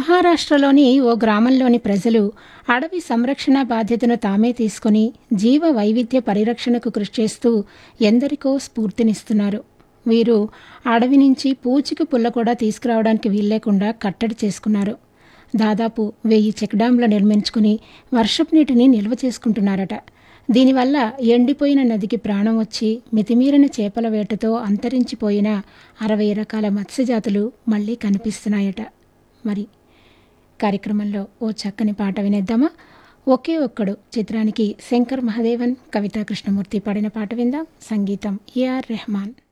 మహారాష్ట్రలోని ఓ గ్రామంలోని ప్రజలు అడవి సంరక్షణ బాధ్యతను తామే తీసుకుని జీవ వైవిధ్య పరిరక్షణకు కృషి చేస్తూ ఎందరికో స్ఫూర్తినిస్తున్నారు వీరు అడవి నుంచి పూచిక పుల్ల కూడా తీసుకురావడానికి వీల్లేకుండా కట్టడి చేసుకున్నారు దాదాపు వెయ్యి చెక్ డ్యాంలు నిర్మించుకుని వర్షపు నీటిని నిల్వ చేసుకుంటున్నారట దీనివల్ల ఎండిపోయిన నదికి ప్రాణం వచ్చి మితిమీరిన చేపల వేటతో అంతరించిపోయిన అరవై రకాల మత్స్యజాతులు మళ్ళీ కనిపిస్తున్నాయట మరి కార్యక్రమంలో ఓ చక్కని పాట వినేద్దామా ఒకే ఒక్కడు చిత్రానికి శంకర్ మహదేవన్ కవితా కృష్ణమూర్తి పాడిన పాట విందాం సంగీతం ఏఆర్ రెహమాన్